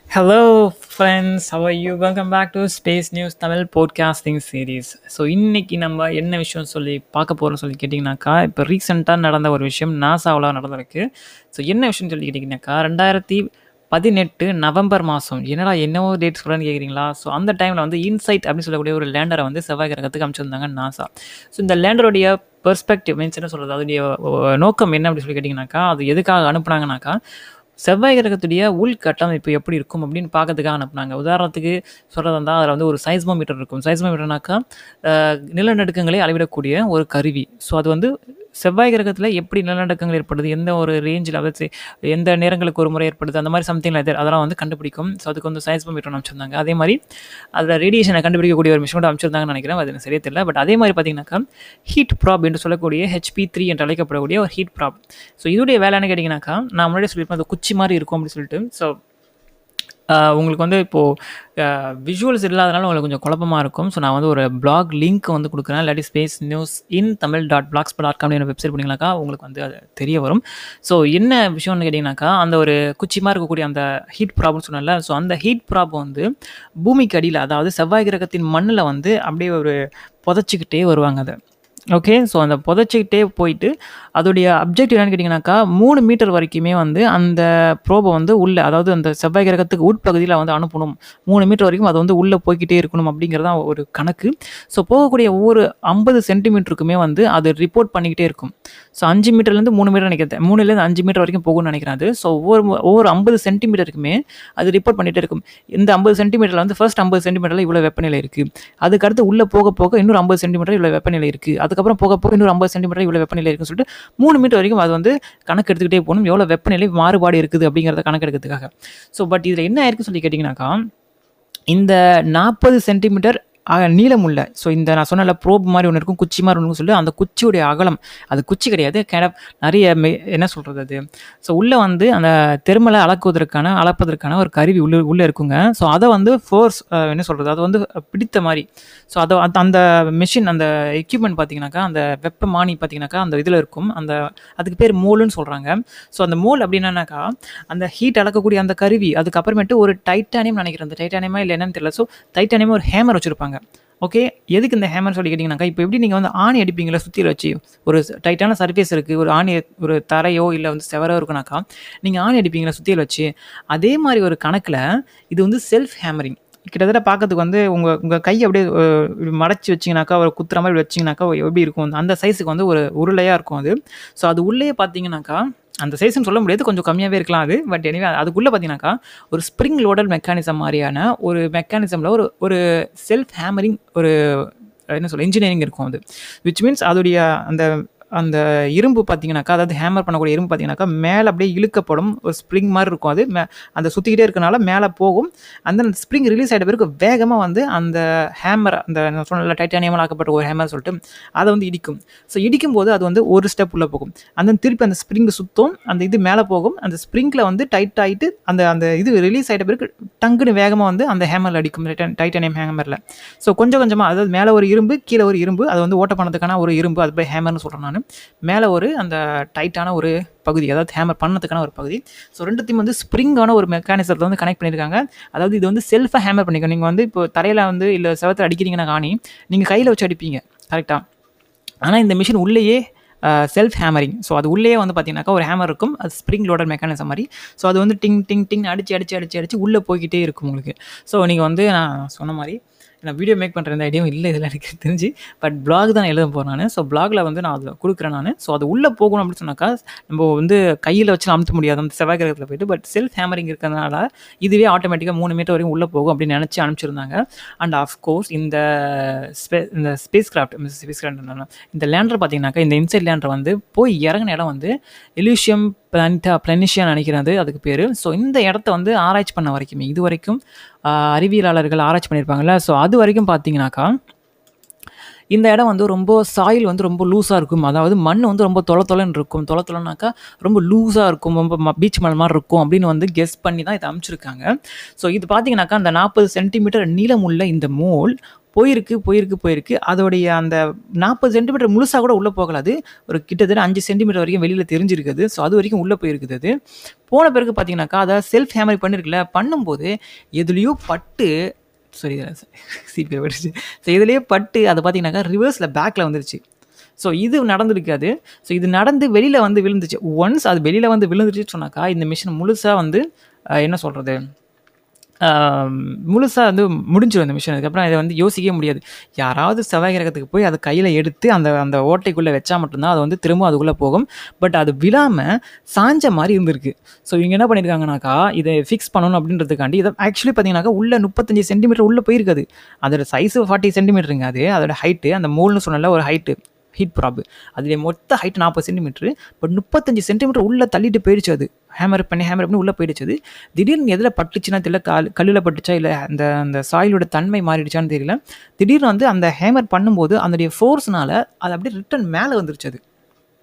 hello friends how are you welcome back to space news Tamil podcasting series so இன்னைக்கு நம்ம என்ன விஷயம் சொல்லி பார்க்க போகிறோம் சொல்லி கேட்டிங்கனாக்கா இப்போ ரீசெண்டாக நடந்த ஒரு விஷயம் நாசாவில் நடந்திருக்கு ஸோ என்ன விஷயம் சொல்லி கேட்டிங்கனாக்கா ரெண்டாயிரத்தி பதினெட்டு நவம்பர் மாதம் என்னடா என்னவோ டேட் சொல்கிறேன்னு கேட்குறீங்களா ஸோ அந்த டைமில் வந்து இன்சைட் அப்படின்னு சொல்லக்கூடிய ஒரு லேண்டரை வந்து செவ்வாய் கிரகத்துக்கு அமைச்சிருந்தாங்க நாசா ஸோ இந்த லேண்டருடைய பெர்ஸ்பெக்டிவ் மீன்ஸ் என்ன சொல்கிறது அதோடைய அஹ், நோக்கம் என்ன அப்படின்னு சொல்லி கேட்டிங்கனாக்கா அது எதுக்காக அனுப்புனாங்கனாக்கா செவ்வாய் கிரகத்துடைய உள் கட்டமைப்பு எப்படி இருக்கும் அப்படின்னு பார்க்கறதுக்காக அனுப்புனாங்க உதாரணத்துக்கு சொல்கிறதா இருந்தால் அதில் வந்து ஒரு சைஸ்மோமீட்டர் இருக்கும் சைஸ்மோமீட்டர்னாக்கா அஹ், நிலநடுக்கங்களை அளவிடக்கூடிய ஒரு கருவி ஸோ அது வந்து செவ்வாய் கிரகத்தில் எப்படி நிலநடுக்கங்கள் ஏற்படுது எந்த ஒரு ரேஞ்சில் அதாவது எந்த நேரங்களுக்கு ஒரு முறை ஏற்படுது அந்த மாதிரி சம்திங் லைக் அதெல்லாம் வந்து கண்டுபிடிக்கும் ஸோ அதுக்கு வந்து சைஸ்மோமீட்டர் அமைச்சிருந்தாங்க அதே மாதிரி அதில் ரேடியேஷனை கண்டுபிடிக்கக்கூடிய ஒரு மிஷினோட அமைச்சிருந்தாங்கன்னு நினைக்கிறேன் அது எனக்கு சரியா தெரியல பட் அதே மாதிரி பார்த்தீங்கன்னாக்கா ஹீட் ப்ராப் என்று சொல்லக்கூடிய ஹெச்பி த்ரீ என்று அழைக்கப்படக்கூடிய ஒரு ஹீட் ப்ராப் ஸோ இதோடைய வேலை என்ன கேட்டிங்கனாக்கா நான் முன்னாடி சொல்லியிருப்பேன் அது குச்சி மாதிரி இருக்கும் அப்படின்னு சொல்லிட்டு ஸோ உங்களுக்கு வந்து இப்போது விஷுவல்ஸ் இல்லாதனால உங்களுக்கு கொஞ்சம் குழப்பமாக இருக்கும் ஸோ நான் வந்து ஒரு பிளாக் லிங்க் வந்து கொடுக்குறேன் இல்லாட்டி space news in Tamil dot blogs dot com website பண்ணிங்கனாக்கா உங்களுக்கு வந்து அது தெரிய வரும் ஸோ என்ன விஷயம்னு கேட்டிங்கனாக்கா அந்த ஒரு குச்சிமாக இருக்கக்கூடிய அந்த ஹீட் ப்ராப்னு சொன்னல ஸோ அந்த ஹீட் ப்ராப் வந்து பூமிக்கு அடியில் அதாவது செவ்வாய் கிரகத்தின் மண்ணில் வந்து அப்படியே ஒரு புதைச்சிக்கிட்டே வருவாங்க அதை ஓகே ஸோ அந்த புதைச்சிக்கிட்டே போயிட்டு அதோடைய அப்ஜெக்டிவ் என்னன்னு கேட்டிங்கனாக்கா மூணு மீட்டர் வரைக்குமே வந்து அந்த ப்ரோபை வந்து உள்ளே அதாவது அந்த செவ்வாய் கிரகத்துக்கு உட்பகுதியில் வந்து அனுப்பணும் மூணு மீட்டர் வரைக்கும் அது வந்து உள்ளே போய்க்கிட்டே இருக்கணும் அப்படிங்கிறதான் ஒரு கணக்கு ஸோ போகக்கூடிய ஒவ்வொரு ஐம்பது சென்டிமீட்டருக்குமே வந்து அது ரிப்போர்ட் பண்ணிக்கிட்டே இருக்கும் ஸோ அஞ்சு மீட்டர்லேருந்து மூணு மீட்டர் நினைக்கிறேன் மூணுலேருந்து அஞ்சு மீட்டர் வரைக்கும் போகும்னு நினைக்கிறேன் அது ஸோ ஒவ்வொரு ஒவ்வொரு ஐம்பது சென்டிமீட்டருக்குமே அது ரிப்போர்ட் பண்ணிகிட்டே இருக்கும் இந்த ஐம்பது சென்டிமீட்டரில் வந்து ஃபர்ஸ்ட் ஐம்பது சென்டிமீட்டரில் இவ்வளோ வெப்பநிலை இருக்குது அதுக்கடுத்து உள்ளே போக போக இன்னொரு ஐம்பது சென்டிமீட்டர் இவ்வளோ வெப்பநிலை இருக்குது அதுக்கப்புறம் போக போக இன்னொரு ஐம்பது சென்டிமீட்டர் இவ்வளோ வெப்பநிலை இருக்குன்னு சொல்லிட்டு மூணு மீட்டர் வரைக்கும் அது வந்து கணக்கு எடுத்துக்கிட்டே போகணும் எவ்வளோ வெப்பநிலை மாறுபாடு இருக்குது அப்படிங்கிறத கணக்கு எடுக்கிறதுக்காக ஸோ பட் இதில் என்ன ஆயிருக்குன்னு சொல்லி கேட்டிங்கனாக்கா இந்த நாற்பது சென்டிமீட்டர் நீளம் உள்ள ஸோ இந்த நான் சொன்னல ப்ரோப் மாதிரி ஒன்று இருக்கும் குச்சி மாதிரி ஒன்று சொல்லி அந்த குச்சியுடைய அகலம் அது குச்சி கிடையாது கேட நிறைய மெ என்ன சொல்கிறது அது ஸோ உள்ளே வந்து அந்த தெருமலை அளக்குவதற்கான அளப்பதற்கான ஒரு கருவி உள்ளே உள்ளே இருக்குங்க ஸோ அதை வந்து ஃபோர்ஸ் என்ன சொல்கிறது அது வந்து பிடித்த மாதிரி ஸோ அதை அந்த அந்த மிஷின் அந்த எக்யூப்மெண்ட் பார்த்தீங்கன்னாக்கா அந்த வெப்பமானி பார்த்தீங்கன்னாக்கா அந்த இதில் இருக்கும் அந்த அதுக்கு பேர் மோலுன்னு சொல்கிறாங்க ஸோ அந்த மோல் அப்படின்னாக்கா அந்த ஹீட் அளக்கக்கூடிய அந்த கருவி அதுக்கப்புறமேட்டு ஒரு டைட்டானியம் நினைக்கிறேன் அந்த டைட்டானியமா இல்லை என்னன்னு தெரியல ஸோ டைட்டானியமா ஒரு ஹேமர் வச்சுருப்பாங்க ஓகே எதுக்கு இந்த ஹேமர் சொல்லி கேட்டிங்கனாக்கா இப்போ எப்படி நீங்கள் வந்து ஆணி அடிப்பீங்களா சுற்றியில் வச்சு ஒரு டைட்டான சர்ஃபேஸ் இருக்குது ஒரு ஆணி ஒரு தரையோ இல்லை வந்து செவரோ இருக்குனாக்கா நீங்கள் ஆணி அடிப்பீங்களா சுற்றியில் வச்சு அதே மாதிரி ஒரு கணக்கில் இது வந்து செல்ஃப் ஹேமரிங் கிட்டத்தட்ட பார்க்கறதுக்கு வந்து உங்கள் உங்கள் கை அப்படியே அஹ், இப்படி மடச்சி வச்சிங்கனாக்கா ஒரு குத்துற மாதிரி வச்சிங்கனாக்கா எப்படி இருக்கும் அந்த சைஸுக்கு வந்து ஒரு உருளையாக இருக்கும் அது ஸோ அது உள்ளே பார்த்தீங்கன்னாக்கா அந்த சைஸ்னு சொல்ல முடியாது கொஞ்சம் கம்மியாகவே இருக்கலாம் அது பட் எனிவே அதுக்குள்ளே பார்த்தீங்கன்னாக்கா ஒரு ஸ்ப்ரிங் லோடல் மெக்கானிசம் மாதிரியான ஒரு மெக்கானிசமில் ஒரு ஒரு செல்ஃப் ஹேமரிங் ஒரு என்ன சொல்ல இன்ஜினியரிங் இருக்கும் அது விச் மீன்ஸ் அதோடைய அந்த அந்த இரும்பு பார்த்தீங்கன்னாக்கா அதாவது ஹேமர் பண்ணக்கூடிய இரும்பு பார்த்தீங்கன்னாக்கா மேலே அப்படியே இழுக்கப்படும் ஒரு ஸ்ப்ரிங் மாதிரி இருக்கும் அது மே அந்த சுற்றிக்கிட்டே இருக்கனால மேலே போகும் அந்த ஸ்ப்ரிங் ரிலீஸ் ஆகிட்ட பிறகு வேகமாக வந்து அந்த ஹேமர் அந்த நான் சொன்ன டைட்டானியமாக ஆக்கப்பட்ட ஒரு ஹேமர் சொல்லிட்டு அதை வந்து இடிக்கும் ஸோ இடிக்கும் போது அது வந்து ஒரு ஸ்டெப் உள்ளே போகும் அந்த திருப்பி அந்த ஸ்ப்ரிங் சுற்றும் அந்த இது மேலே போகும் அந்த ஸ்ப்ரிங்கில் வந்து டைட் ஆகிட்டு அந்த அந்த இது ரிலீஸ் ஆகிட்ட பிறகு டங்குன்னு வேகமாக வந்து அந்த ஹேமரில் அடிக்கும் டைட்டன் டைட்டானியம் ஹேமரில் ஸோ கொஞ்சம் கொஞ்சமாக அதாவது மேலே ஒரு இரும்பு கீழே ஒரு இரும்பு அது வந்து ஓட்ட பண்ணதுக்கான ஒரு இரும்பு அது போய் ஹேமர்னு சொல்கிறேன் நான் மேலே ஒரு அந்த டைட்டான ஒரு பகுதி அதாவது ஹேமர் பண்ணதுக்கான ஒரு பகுதி ஸோ ரெண்டுத்தையும் வந்து ஸ்ப்ரிங்கான ஒரு மெக்கானிசத்தில் வந்து கனெக்ட் பண்ணியிருக்காங்க அதாவது இது வந்து செல்ஃபாக ஹேமர் பண்ணிக்கோ நீங்கள் வந்து இப்போ தரையில் வந்து இல்லை செவத்தில் அடிக்கிறீங்கன்னா காணி நீங்கள் கையில் வச்சு அடிப்பீங்க கரெக்டாக ஆனால் இந்த மிஷின் உள்ளேயே செல்ஃப் ஹேமரிங் ஸோ அது உள்ளே வந்து பார்த்தீங்கன்னாக்கா ஒரு ஹேமர் இருக்கும் அது ஸ்ப்ரிங் லோடர் மெக்கானிசம் மாதிரி ஸோ அது வந்து டிங் டிங் டிங் அடிச்சு அடிச்சு அடிச்சு அடிச்சு உள்ளே போய்கிட்டே இருக்கும் உங்களுக்கு ஸோ நீங்கள் வந்து நான் சொன்ன மாதிரி நான் வீடியோ மேக் பண்ணுற இந்த ஐடியாவும் இல்லை இதில் எனக்கு தெரிஞ்சு பட் பிளாக் தான் எழுத போகிறேன் நான் ஸோ பிளாகில் வந்து நான் அதில் கொடுக்குறேன் நான் ஸோ அது உள்ளே போகணும் அப்படின்னு சொன்னாக்கா நம்ம வந்து கையில் வச்சு அமுத்த முடியாது அந்த செவ்வாய் கிரகத்தில் போயிட்டு பட் செல்ஃப் ஹேமரிங் இருக்கிறதுனால இதுவே ஆட்டோமேட்டிக்காக மூணு மீட்டர் வரைக்கும் உள்ளே போகும் அப்படின்னு நினச்சி அனுப்பிச்சிருந்தாங்க அண்ட் ஆஃப்கோர்ஸ் இந்த ஸ்பே இந்த ஸ்பேஸ் கிராஃப்ட் ஸ்பேஸ் கிராஃப்ட் இந்த லேண்டர் பார்த்தீங்கன்னாக்கா இந்த இன்சைட் லேண்டர் வந்து போய் இறங்கின இடம் வந்து எலியூஷியம் பிளானிட்டா பிளனிஷியா நினைக்கிறது அதுக்கு பேர் ஸோ இந்த இடத்த வந்து ஆராய்ச்சி பண்ண வரைக்குமே இது வரைக்கும் ஆஹ், அறிவியலாளர்கள் ஆராய்ச்சி பண்ணியிருப்பாங்கல்ல ஸோ அது வரைக்கும் பார்த்தீங்கன்னாக்கா இந்த இடம் வந்து ரொம்ப சாயில் வந்து ரொம்ப லூஸாக இருக்கும் அதாவது மண் வந்து ரொம்ப தொலை தொலைன்னு இருக்கும் தொலை தொலைனாக்கா ரொம்ப லூஸாக இருக்கும் ரொம்ப பீச் மணல் மாதிரி இருக்கும் அப்படின்னு வந்து கெஸ் பண்ணி தான் இதை அமைச்சிருக்காங்க ஸோ இது பார்த்தீங்கன்னாக்கா அந்த நாற்பது சென்டிமீட்டர் நீளமுள்ள இந்த மோல் போயிருக்கு போயிருக்கு போயிருக்கு அதோடைய அந்த நாற்பது சென்டிமீட்டர் முழுசாக கூட உள்ளே போகலாது ஒரு கிட்டத்தட்ட அஞ்சு சென்டிமீட்டர் வரைக்கும் வெளியில் தெரிஞ்சிருக்குது ஸோ அது வரைக்கும் உள்ளே போயிருக்குது அது போன பிறகு பார்த்தீங்கன்னாக்கா அதை செல்ஃப் ஹேமரி பண்ணியிருக்குல்ல பண்ணும்போது எதுலேயோ பட்டு சரி சிபி போயிடுச்சு ஸோ இதுலேயே பட்டு அதை பார்த்தீங்கன்னாக்கா ரிவர்ஸில் பேக்கில் வந்துருச்சு ஸோ இது நடந்திருக்காது ஸோ இது நடந்து வெளியில் வந்து விழுந்துச்சு ஒன்ஸ் அது வெளியில் வந்து விழுந்துருச்சுன்னு சொன்னாக்கா இந்த மிஷின் முழுசாக வந்து அஹ், என்ன சொல்கிறது முழுசாக வந்து முடிஞ்சிடும் இந்த மிஷின் அதுக்கப்புறம் இதை வந்து யோசிக்கவே முடியாது யாராவது செவ்வாய் கிரகத்துக்கு போய் அதை கையில் எடுத்து அந்த அந்த ஓட்டைக்குள்ளே வச்சா மட்டும்தான் அது வந்து திரும்ப அதுக்குள்ளே போகும் பட் அது விழாமல் சாஞ்ச மாதிரி இருந்திருக்கு ஸோ இவங்க என்ன பண்ணியிருக்காங்கனாக்கா இதை ஃபிக்ஸ் பண்ணணும் அப்படின்றதுக்காண்டி இதை ஆக்சுவலி பார்த்தீங்கன்னாக்கா உள்ள முப்பத்தஞ்சு சென்டிமீட்டர் உள்ளே போயிருக்காது அதோட சைஸு ஃபார்ட்டி சென்டிமீட்டருங்க அது அதோட ஹைட்டு அந்த மோல்னு சொன்னல ஒரு ஹைட்டு ஹீட் ப்ராப் அதில் மொத்த ஹைட் நாற்பது சென்டிமீட்டர் பட் முப்பத்தஞ்சு சென்டிமீட்டர் உள்ளே தள்ளிட்டு போயிடுச்சு அது ஹேமர் பண்ணி ஹேமர் பண்ணி உள்ளே போயிடுச்சு அது திடீர்னு எதில் பட்டுச்சுன்னா தெரியல கால் கல்லில் பட்டுச்சா இல்லை அந்த அந்த சாயிலோட தன்மை மாறிடுச்சான்னு தெரியல திடீர்னு வந்து அந்த ஹேமர் பண்ணும்போது அதனுடைய ஃபோர்ஸ்னால அது அப்படியே ரிட்டன் மேலே வந்துருச்சு அது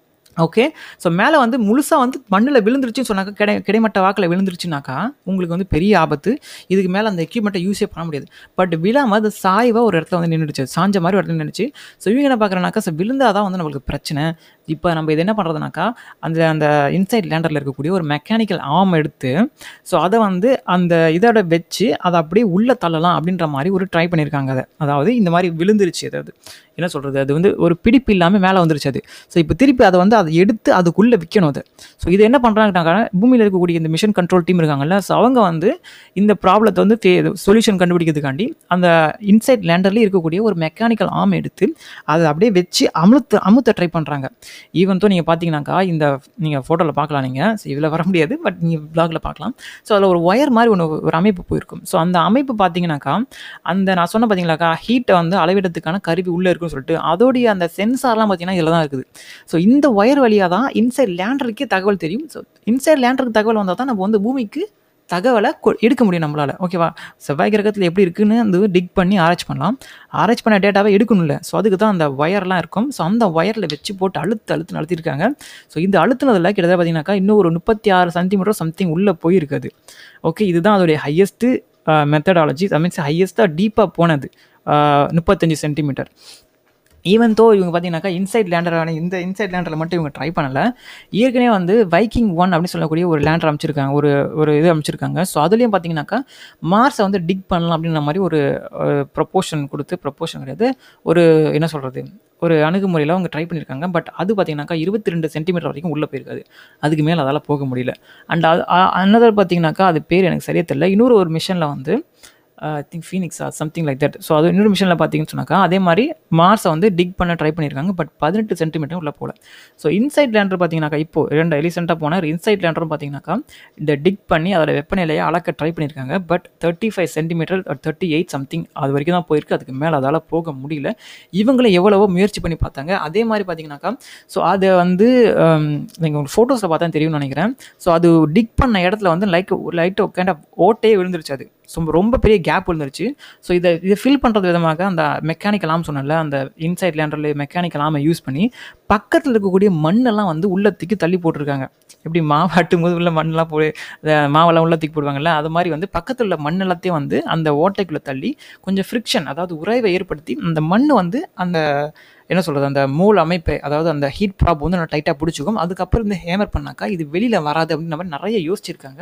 ஓகே ஸோ மேலே வந்து முழுசாக வந்து மண்ணில் விழுந்துருச்சுன்னு சொன்னாக்கா கிடை கிடைமட்ட வாக்கில் விழுந்துருச்சுனாக்கா உங்களுக்கு வந்து பெரிய ஆபத்து இதுக்கு மேலே அந்த எக்யூப்மெண்ட்டை யூஸே பண்ண முடியாது பட் விழாமல் அது சாய்வாக ஒரு இடத்துல வந்து நின்றுச்சு சாஞ்ச மாதிரி ஒரு இடத்துல நின்றுச்சு ஸோ இவங்க என்ன பார்க்குறேனாக்கா ஸோ விழுந்தால் தான் வந்து நம்மளுக்கு பிரச்சனை இப்போ நம்ம இது என்ன பண்ணுறதுனாக்கா அந்த அந்த இன்சைட் லேண்டரில் இருக்கக்கூடிய ஒரு மெக்கானிக்கல் ஆர்ம் எடுத்து ஸோ அதை வந்து அந்த இதோட வச்சு அதை அப்படியே உள்ளே தள்ளலாம் அப்படின்ற மாதிரி ஒரு ட்ரை பண்ணியிருக்காங்க அதை அதாவது இந்த மாதிரி விழுந்துருச்சு அதாவது என்ன சொல்கிறது அது வந்து ஒரு பிடிப்பு இல்லாமல் மேலே வந்துருச்சு அது ஸோ இப்போ திருப்பி அதை வந்து அதை எடுத்து அதுக்குள்ளே விற்கணும் அது ஸோ இது என்ன பண்ணுறாங்கனாக்கா பூமியில் இருக்கக்கூடிய இந்த மிஷன் கண்ட்ரோல் டீம் இருக்காங்கல்ல ஸோ அவங்க வந்து இந்த ப்ராப்ளத்தை வந்து சொல்யூஷன் கண்டுபிடிக்கிறதுக்காண்டி அந்த இன்சைட் லேண்டர்லேயே இருக்கக்கூடிய ஒரு மெக்கானிக்கல் ஆர்ம் எடுத்து அதை அப்படியே வச்சு அமுத்த அமுத்த ட்ரை பண்ணுறாங்க ஈவன் தோ நீங்கள் பார்த்தீங்கன்னாக்கா இந்த நீங்கள் ஃபோட்டோவில் பார்க்கலாம் நீங்கள் ஸோ இதில் வர முடியாது பட் நீங்கள் ப்ளாகில் பார்க்கலாம் ஸோ அதில் ஒரு ஒயர் மாதிரி ஒன்று ஒரு அமைப்பு போயிருக்கும் ஸோ அந்த அமைப்பு பார்த்தீங்கன்னாக்கா அந்த நான் சொன்ன பார்த்தீங்களாக்கா ஹீட்டை வந்து அளவிடத்துக்கான கருவி உள்ளே இருக்குன்னு சொல்லிட்டு அதோடைய அந்த சென்சார்லாம் பார்த்தீங்கன்னா இதில் தான் இருக்குது ஸோ இந்த ஒயர் வழியாக தான் இன்சைட் லேண்டருக்கே தகவல் தெரியும் ஸோ இன்சைட் லேண்டருக்கு தகவல் வந்தால் தான் நம்ம வந்து பூமிக்கு தகவலை கொ- எடுக்க முடியும் நம்மளால் ஓகேவா செவ்வாய் கிரகத்தில் எப்படி இருக்குன்னு வந்து டிக் பண்ணி ஆராய்ச்சி பண்ணலாம் ஆராய்ச்சி பண்ண டேட்டாவை எடுக்கணும்ல ஸோ அதுக்கு தான் அந்த ஒயர்லாம் இருக்கும் ஸோ அந்த ஒயரில் வச்சு போட்டு அழுத்து அழுத்து அழுத்திருக்காங்க ஸோ இந்த அழுத்துனதில் கிட்டத்தட்ட பார்த்தீங்கன்னாக்கா இன்னும் ஒரு முப்பத்தி ஆறு சென்டிமீட்டர் சம்திங் உள்ளே போயிருக்குது ஓகே இதுதான் அதோடைய ஹையஸ்ட்டு மெத்தடாலஜி ஐ மீன்ஸ் ஹையஸ்ட்டாக டீப்பாக போனது முப்பத்தஞ்சு சென்டிமீட்டர் ஈவன் தோ இவங்க பார்த்தீங்கன்னாக்கா இன்சைட் லேண்டரான இந்த இன்சைட் லேண்டரில் மட்டும் இவங்க ட்ரை பண்ணலை ஏற்கனவே வந்து வைக்கிங் ஒன் அப்படின்னு சொல்லக்கூடிய ஒரு லேண்டர் அமைச்சிருக்காங்க ஒரு ஒரு இது அமைச்சிருக்காங்க ஸோ அதுலேயும் பார்த்தீங்கன்னாக்கா மார்ஸை வந்து டிக் பண்ணலாம் அப்படின்ற மாதிரி ஒரு ப்ரொப்போஷன் கொடுத்து ப்ரொப்போஷன் கிடையாது ஒரு என்ன சொல்கிறது ஒரு அணுகுமுறையில் அவங்க ட்ரை பண்ணியிருக்காங்க பட் அது பார்த்தீங்கன்னாக்கா இருபத்தி ரெண்டு சென்டிமீட்டர் வரைக்கும் உள்ளே போயிருக்காது அதுக்கு மேலே அதால் போக முடியல அண்ட் அது அனதர் பார்த்தீங்கன்னாக்கா அது பேர் எனக்கு சரியாக தெரியல இன்னொரு ஒரு மிஷனில் வந்து I think Phoenix or something like that so அது இன்னொரு மிஷனில் பார்த்தீங்கன்னு சொன்னாக்கா அதே மாதிரி மார்ஸை வந்து டிக் பண்ண ட்ரை பண்ணியிருக்காங்க பட் பதினெட்டு சென்டிமீட்டர் உள்ள போகல ஸோ இன்சைட் லேண்டர் பார்த்தீங்கன்னாக்கா இப்போ ரெண்டு ரீசெண்டாக போன இன்சைட் லேண்டரும் பார்த்தீங்கன்னாக்கா இந்த டிக் பண்ணி அதோட வெப்பநிலையை அளக்க ட்ரை பண்ணியிருக்காங்க but thirty five centimetre thirty eight something அது வரைக்கும் தான் போயிருக்கு அதுக்கு மேலே அதால் போக முடியல இவங்களும் எவ்வளவோ முயற்சி பண்ணி பார்த்தாங்க அதே மாதிரி பார்த்தீங்கன்னாக்கா ஸோ அதை வந்து நீங்கள் உங்களுக்கு ஃபோட்டோஸில் பார்த்தா தெரியும்னு நினைக்கிறேன் ஸோ அது டிக் பண்ண இடத்துல வந்து லைக் லைட் கைண்ட் ஆஃப் ஓட்டே விழுந்துருச்சு அது ஸோ ரொம்ப பெரிய கேப் விழுந்துருச்சு ஸோ இதை இதை ஃபில் பண்ணுறது விதமாக அந்த மெக்கானிக்கல் ஆம் சொன்னல அந்த இன்சைட் லேண்டரில் மெக்கானிக்கல் ஆமை யூஸ் பண்ணி பக்கத்தில் இருக்கக்கூடிய மண்ணெல்லாம் வந்து உள்ளத்துக்கு தள்ளி போட்டிருக்காங்க எப்படி மாவு ஆட்டும் போது உள்ள மண்ணெல்லாம் போய் அந்த மாவெல்லாம் உள்ள தூக்கி போடுவாங்கல்ல அது மாதிரி வந்து பக்கத்தில் உள்ள மண் எல்லாத்தையும் வந்து அந்த ஓட்டைக்குள்ளே தள்ளி கொஞ்சம் ஃப்ரிக்ஷன் அதாவது உறைவை ஏற்படுத்தி அந்த மண் வந்து அந்த என்ன சொல்கிறது அந்த மூல் அமைப்பை அதாவது அந்த ஹீட் ப்ராப் வந்து நல்லா டைட்டாக பிடிச்சிக்கும் அதுக்கப்புறம் இந்த ஹேமர் பண்ணாக்கா இது வெளியில் வராது அப்படின்ற மாதிரி நிறைய யோசிச்சிருக்காங்க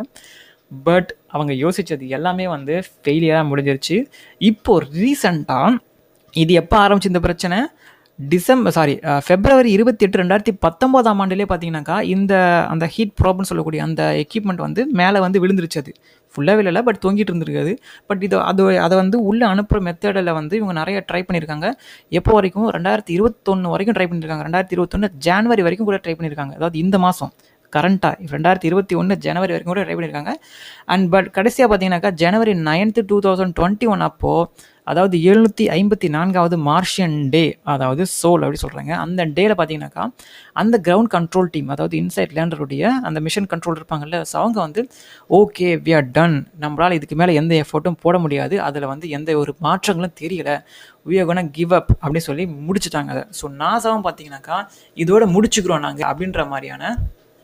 பட் அவங்க யோசித்தது எல்லாமே வந்து ஃபெயிலியராக முடிஞ்சிருச்சு இப்போது ரீசண்டாக இது எப்போ ஆரம்பிச்சு இந்த பிரச்சனை டிசம்பர் சாரி ஃபெப்ரவரி இருபத்தி எட்டு ரெண்டாயிரத்தி பத்தொம்போதாம் ஆண்டுலேயே பார்த்தீங்கன்னாக்கா இந்த அந்த ஹீட் ப்ராப்னு சொல்லக்கூடிய அந்த எக்யூப்மெண்ட் வந்து மேலே வந்து விழுந்துருச்சு அது ஃபுல்லாக விழல பட் தொங்கிட்டு இருந்திருக்காது பட் இது அது அதை வந்து உள்ளே அனுப்புகிற மெத்தடில் வந்து இவங்க நிறைய ட்ரை பண்ணியிருக்காங்க எப்போ வரைக்கும் ரெண்டாயிரத்தி இருபத்தொன்று வரைக்கும் ட்ரை பண்ணியிருக்காங்க ரெண்டாயிரத்தி இருபத்தொன்று ஜான்வரி வரைக்கும் கூட ட்ரை பண்ணியிருக்காங்க அதாவது இந்த மாதம் கரண்ட்டாக ரெண்டாயிரத்தி இருபத்தி ஒன்று ஜனவரி வரைக்கும் கூட ட்ரை பண்ணியிருக்காங்க அண்ட் பட் கடைசியாக பார்த்தீங்கன்னாக்கா January ninth two thousand twenty one அப்போது அதாவது எழுநூற்றி ஐம்பத்தி நான்காவது மார்ஷியன் டே அதாவது சோல் அப்படி சொல்கிறாங்க அந்த டேல பார்த்தீங்கன்னாக்கா அந்த கிரவுண்ட் கண்ட்ரோல் டீம் அதாவது இன்சைட் லேண்டருடைய அந்த மிஷன் கண்ட்ரோல் இருப்பாங்கல்ல ஸோ அவங்க வந்து ஓகே வி ஆர் டன் நம்மளால் இதுக்கு மேலே எந்த எஃபர்ட்டும் போட முடியாது அதில் வந்து எந்த ஒரு மாற்றங்களும் தெரியல we are gonna give up அப்படின்னு சொல்லி முடிச்சுட்டாங்க அதை ஸோ நாசாவும் பார்த்தீங்கன்னாக்கா இதோட முடிச்சுக்கிறோம் நாங்கள் அப்படின்ற மாதிரியான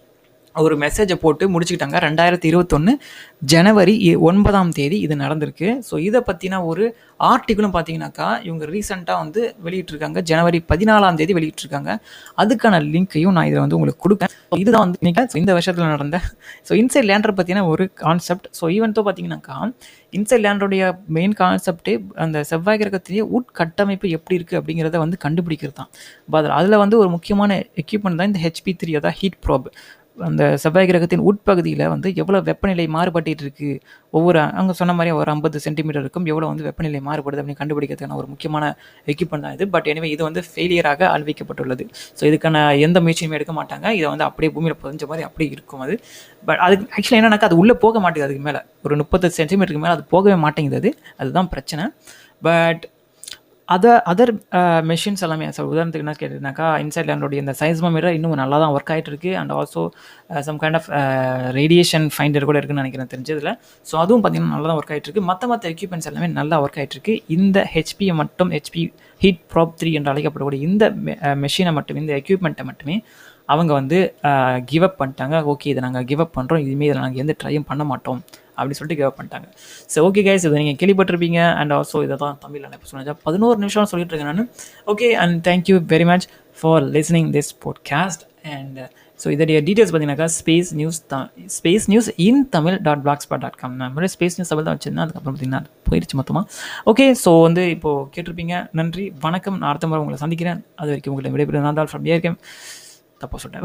ஒரு மெசேஜை போட்டு முடிச்சுக்கிட்டாங்க ரெண்டாயிரத்தி இருபத்தொன்று ஜனவரி இ- ஒன்பதாம் தேதி இது நடந்திருக்கு ஸோ இதை பற்றின ஒரு ஆர்டிக்கிளும் பார்த்தீங்கன்னாக்கா இவங்க ரீசெண்டாக வந்து வெளியிட்டிருக்காங்க ஜனவரி பதினாலாம் தேதி வெளியிட்டிருக்காங்க அதுக்கான லிங்க்கையும் நான் இதில் வந்து உங்களுக்கு கொடுப்பேன் So இதுதான் வந்து இன்னைக்கு இந்த வருஷத்தில் நடந்த ஸோ இன்சைட் லேண்டர் பற்றின ஒரு கான்செப்ட் ஸோ ஈவெண்ட்டோ பார்த்தீங்கன்னாக்கா இன்சைட் லேண்டருடைய மெயின் கான்செப்டே அந்த செவ்வாய் கிரகத்திலேயே உட்கட்டமைப்பு எப்படி இருக்குது அப்படிங்கிறத வந்து கண்டுபிடிக்கிறது தான் அதில் அதில் வந்து ஒரு முக்கியமான எக்யூப்மெண்ட் தான் இந்த ஹெச்பி த்ரீ அதாவது ஹீட் ப்ராப் அந்த செவ்வாய் கிரகத்தின் உட்பகுதியில் வந்து எவ்வளோ வெப்பநிலை மாறுபட்டுட்டு இருக்கு ஒவ்வொரு அங்கே சொன்ன மாதிரி ஒரு ஐம்பது சென்டிமீட்டர் இருக்கும் எவ்வளோ வந்து வெப்பநிலை மாறுபடுது அப்படின்னு கண்டுபிடிக்கிறதுக்கான ஒரு முக்கியமான எக்யூப்மெண்ட் தான் இது பட் எனவே இது வந்து ஃபெயிலியராக அறிவிக்கப்பட்டுள்ளது ஸோ இதுக்கான எந்த முயற்சியுமே எடுக்க மாட்டாங்க இதை வந்து அப்படியே பூமியில் புதஞ்ச மாதிரி அப்படியே இருக்கும் அது பட் அதுக்கு ஆக்சுவலி என்னன்னாக்கா அது உள்ளே போக மாட்டேங்குது அதுக்கு மேலே ஒரு முப்பது சென்டிமீட்டருக்கு மேலே அது போகவே மாட்டேங்குது அது அதுதான் பிரச்சனை பட் அதர் அதர் மெஷின்ஸ் எல்லாமே ஸோ உதாரணத்துக்கு என்ன கேட்டிங்கனாக்கா இன்சைட் லேண்டோடைய இந்த சைஸ்மோமீட்டர் இன்னும் நல்லா தான் ஒர்க் ஆகிட்டு இருக்கு and also some kind of radiation finder கூட இருக்குன்னு நினைக்கிறேன் தெரிஞ்சதில் ஸோ அதுவும் பார்த்தீங்கன்னா நல்லா தான் ஒர்க் ஆகிட்டு இருக்கு மற்ற மற்ற எக்யூப்மெண்ட்ஸ் எல்லாமே நல்லா ஒர்க் ஆகிட்டு இருக்கு இந்த ஹெச்பியை மட்டும் ஹெச்பி ஹீட் ப்ராப் த்ரீ என்று அழைக்கப்படக்கூடிய இந்த மெஷினை மட்டும் இந்த எக்யூப்மெண்ட்டை மட்டுமே அவங்க வந்து கிவ் அப் பண்ணிட்டாங்க ஓகே இதை நாங்கள் கிவ் அப் பண்ணுறோம் இதுவுமே இதில் நாங்கள் எந்த ட்ரையும் பண்ண மாட்டோம் அப்படி சொல்லிட்டு கிவ் அப் பண்ணிட்டாங்க ஸோ ஓகே கைஸ் இதை நீங்கள் கேள்விப்பட்டிருப்பீங்க அண்ட் ஆல்சோ இதை தான் தமிழில் நான் இப்போ சொன்னேன் பதினோரு நிமிஷம் சொல்லிட்டு இருக்கேன் நான் okay and thank you very much for listening this podcast and so இதோடைய டீட்டெயில்ஸ் பார்த்தீங்கன்னாக்கா space news space news in Tamil dot blogspot dot com நான் முன்னாடி ஸ்பேஸ் நியூஸ் தமிழ் தான் வச்சிருந்தேன் அதுக்கப்புறம் பார்த்தீங்கன்னா போயிடுச்சு மொத்தமாக ஓகே ஸோ வந்து இப்போது கேட்டிருப்பீங்க நன்றி வணக்கம் நான் அடுத்த முறை உங்களை சந்திக்கிறேன் அது வரைக்கும் உங்களை விடைபெறும் நான் தான் ஃப்ரம் ஏற்கம் தப்பாக சொல்லிட்டேன்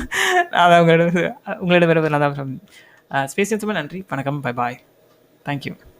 நான் உங்களிடம் உங்களிடம் வேறு நான் தான் ஃப்ரம் ஸ்பேஸ் நியூஸ் நன்றி வணக்கம் பை பாய் தேங்க்யூ